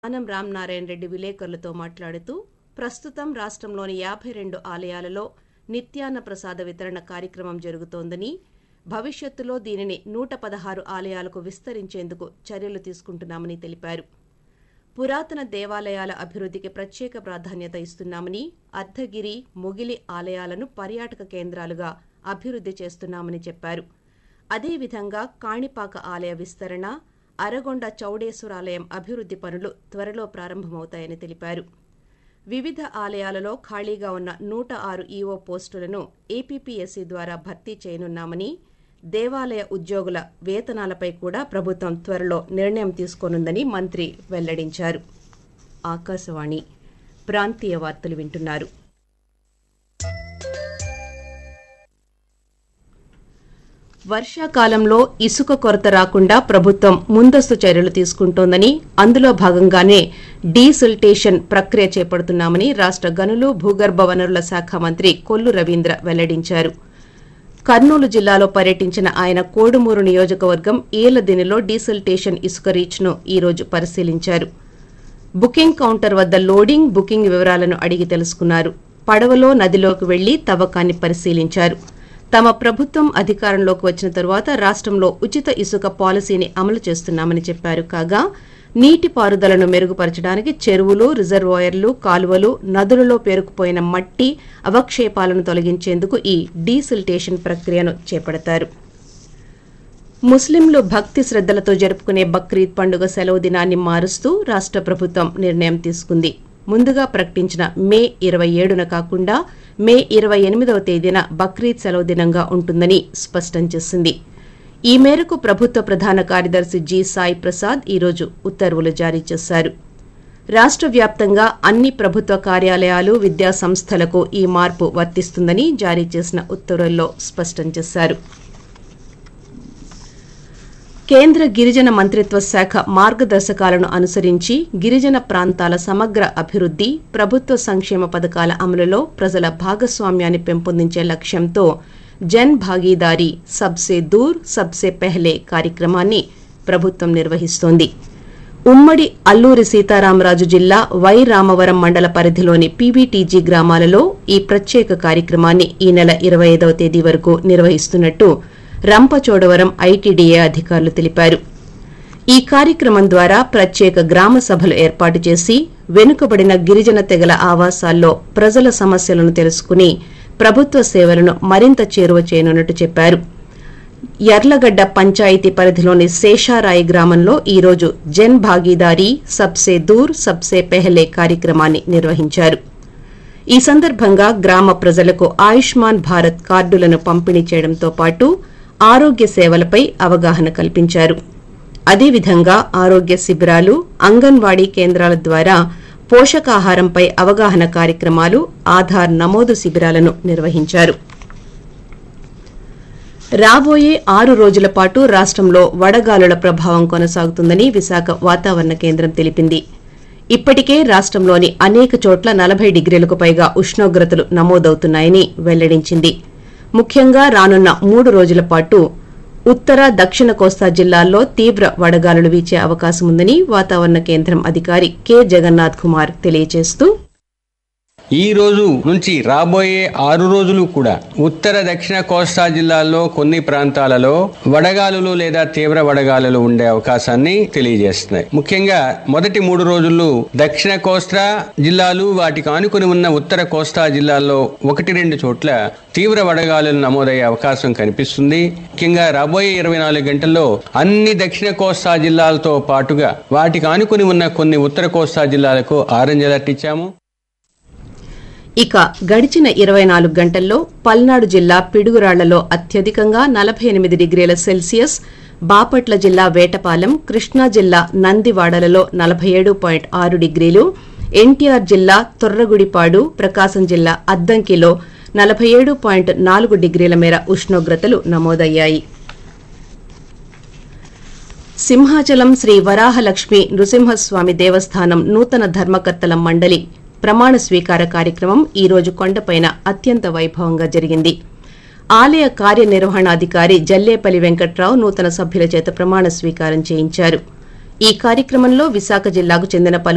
ఆనం రామనారాయణ రెడ్డి విలేకరులతో మాట్లాడుతూ ప్రస్తుతం రాష్ట్రంలోని యాభై రెండు ఆలయాలలో నిత్యాన్న ప్రసాద వితరణ కార్యక్రమం జరుగుతోందని భవిష్యత్తులో దీనిని నూట పదహారు ఆలయాలకు విస్తరించేందుకు చర్యలు తీసుకుంటున్నామని తెలిపారు పురాతన దేవాలయాల అభివృద్ధికి ప్రత్యేక ప్రాధాన్యత ఇస్తున్నామని అర్ధగిరి ముగిలి ఆలయాలను పర్యాటక కేంద్రాలుగా అభివృద్ధి చేస్తున్నామని చెప్పారు అదేవిధంగా కాణిపాక ఆలయ విస్తరణ అరగొండ చౌడేశ్వరాలయం అభివృద్ధి పనులు త్వరలో ప్రారంభమవుతాయని తెలిపారు వివిధ ఆలయాలలో ఖాళీగా ఉన్న నూట ఆరు ఈఓ పోస్టులను ఏపీపీఎస్సీ ద్వారా భర్తీ చేయనున్నామని దేవాలయ ఉద్యోగుల వేతనాలపై కూడా ప్రభుత్వం త్వరలో నిర్ణయం తీసుకోనుందని మంత్రి వెల్లడించారు ఆకాశవాణి ప్రాంతీయ వార్తలు వింటున్నారు వర్షాకాలంలో ఇసుక కొరత రాకుండా ప్రభుత్వం ముందస్తు చర్యలు తీసుకుంటోందని అందులో భాగంగానే డీసిల్టేషన్ ప్రక్రియ చేపడుతున్నామని రాష్ట గనులు భూగర్భ వనరుల శాఖ మంత్రి కొల్లు రవీంద్ర వెల్లడించారు కర్నూలు జిల్లాలో పర్యటించిన ఆయన కోడుమూరు నియోజకవర్గం ఏలదినిలో డీసిల్టేషన్ ఇసుక రీచ్ను ఈ రోజు పరిశీలించారు బుకింగ్ కౌంటర్ వద్ద లోడింగ్ బుకింగ్ వివరాలను అడిగి తెలుసుకున్నారు పడవలో నదిలోకి వెళ్లి తవ్వకాన్ని పరిశీలించారు తమ ప్రభుత్వం అధికారంలోకి వచ్చిన తరువాత రాష్ట్రంలో ఉచిత ఇసుక పాలసీని అమలు చేస్తున్నామని చెప్పారు కాగా నీటిపారుదలను మెరుగుపరచడానికి చెరువులు రిజర్వాయర్లు కాలువలు నదులలో పేరుకుపోయిన మట్టి అవక్షేపాలను తొలగించేందుకు ఈ డీసిల్టేషన్ ప్రక్రియను చేపడతారు ముస్లింలు భక్తి శ్రద్దలతో జరుపుకునే బక్రీద్ పండుగ సెలవు దినాన్ని మారుస్తూ రాష్ట ప్రభుత్వం నిర్ణయం తీసుకుంది ముందుగా ప్రకటించిన మే ఇరవై ఏడున కాకుండా మే ఇరవై ఎనిమిదవ తేదీన బక్రీద్ సెలవు దినంగా ఉంటుందని స్పష్టం చేసింది ఈ మేరకు ప్రభుత్వ ప్రధాన కార్యదర్శి జి సాయి ప్రసాద్ ఈరోజు ఉత్తర్వులు జారీ చేశారు రాష్ట్ర వ్యాప్తంగా అన్ని ప్రభుత్వ కార్యాలయాలు విద్యా సంస్థలకు ఈ మార్పు వర్తిస్తుందని జారీ చేసిన ఉత్తర్వుల్లో స్పష్టం చేశారు కేంద్ర గిరిజన మంత్రిత్వ శాఖ మార్గదర్శకాలను అనుసరించి గిరిజన ప్రాంతాల సమగ్ర అభివృద్ధి ప్రభుత్వ సంక్షేమ పథకాల అమలులో ప్రజల భాగస్వామ్యాన్ని పెంపొందించే లక్ష్యంతో జన్ భాగీదారీ సబ్సే దూర్ సబ్సే పెహ్లే కార్యక్రమాన్ని ప్రభుత్వం నిర్వహిస్తోంది ఉమ్మడి అల్లూరి సీతారామరాజు జిల్లా వై రామవరం మండల పరిధిలోని పీవీటీజీ గ్రామాలలో ఈ ప్రత్యేక కార్యక్రమాన్ని ఈ నెల ఇరవై ఐదవ తేదీ వరకు నిర్వహిస్తున్నట్టు రంపచోడవరం ఐటీడీఏ అధికారులు తెలిపారు ఈ కార్యక్రమం ద్వారా ప్రత్యేక గ్రామ సభలు ఏర్పాటు చేసి వెనుకబడిన గిరిజన తెగల ఆవాసాల్లో ప్రజల సమస్యలను తెలుసుకుని ప్రభుత్వ సేవలను మరింత చేరువ చేయనున్నట్టు చెప్పారు యర్లగడ్డ పంచాయతీ పరిధిలోని శేషారాయి గ్రామంలో ఈరోజు జన్ భాగీదారీ సబ్సే దూర్ సబ్సే పెహలే కార్యక్రమాన్ని నిర్వహించారు ఈ సందర్భంగా గ్రామ ప్రజలకు ఆయుష్మాన్ భారత్ కార్డులను పంపిణీ చేయడంతో పాటు ఆరోగ్య సేవలపై అవగాహన కల్పించారు అదేవిధంగా ఆరోగ్య శిబిరాలు అంగన్వాడీ కేంద్రాల ద్వారా పోషకాహారంపై అవగాహన కార్యక్రమాలు ఆధార్ నమోదు శిబిరాలను నిర్వహించారు రాబోయే ఆరు రోజుల పాటు రాష్ట్రంలో వడగాలుల ప్రభావం కొనసాగుతుందని విశాఖ వాతావరణ కేంద్రం తెలిపింది ఇప్పటికే రాష్ట్రంలోని అనేక చోట్ల నలభై డిగ్రీలకు పైగా ఉష్ణోగ్రతలు నమోదవుతున్నాయని వెల్లడించింది ముఖ్యంగా రానున్న మూడు రోజుల పాటు ఉత్తర దక్షిణ కోస్తా జిల్లాల్లో తీవ్ర వడగాలులు వీచే అవకాశం ఉందని వాతావరణ కేంద్రం అధికారి కె జగన్నాథ్ కుమార్ తెలియజేస్తూ ఈ రోజు నుంచి రాబోయే ఆరు రోజులు కూడా ఉత్తర దక్షిణ కోస్తా జిల్లాల్లో కొన్ని ప్రాంతాలలో వడగాలులు లేదా తీవ్ర వడగాలులు ఉండే అవకాశాన్ని తెలియజేస్తున్నాయి ముఖ్యంగా మొదటి మూడు రోజులు దక్షిణ కోస్తా జిల్లాలు వాటికి ఆనుకుని ఉన్న ఉత్తర కోస్తా జిల్లాల్లో ఒకటి రెండు చోట్ల తీవ్ర వడగాలులు నమోదయ్యే అవకాశం కనిపిస్తుంది ముఖ్యంగా రాబోయే ఇరవై నాలుగు గంటల్లో అన్ని దక్షిణ కోస్తా జిల్లాలతో పాటుగా వాటికి ఆనుకుని ఉన్న కొన్ని ఉత్తర కోస్తా జిల్లాలకు ఆరెంజ్ అలర్ట్ ఇచ్చాము ఇక గడిచిన ఇరవై నాలుగు గంటల్లో పల్నాడు జిల్లా పిడుగురాళ్లలో అత్యధికంగా నలభై ఎనిమిది డిగ్రీల సెల్సియస్ బాపట్ల జిల్లా వేటపాలెం కృష్ణా జిల్లా నందివాడలలో నలభై ఏడు పాయింట్ ఆరు డిగ్రీలు ఎన్టీఆర్ జిల్లా తొర్రగుడిపాడు ప్రకాశం జిల్లా అద్దంకిలో నలభై ఏడు పాయింట్ నాలుగు డిగ్రీల మేర ఉష్ణోగ్రతలు నమోదయ్యాయి సింహాచలం శ్రీ వరాహలక్ష్మి నృసింహస్వామి దేవస్థానం నూతన ధర్మకర్తల మండలి ప్రమాణ స్వీకార కార్యక్రమం ఈ రోజు కొండపైన అత్యంత వైభవంగా జరిగింది ఆలయ కార్యనిర్వహణాధికారి జల్లేపల్లి వెంకట్రావు నూతన సభ్యుల చేత ప్రమాణ స్వీకారం చేయించారు ఈ కార్యక్రమంలో విశాఖ జిల్లాకు చెందిన పలు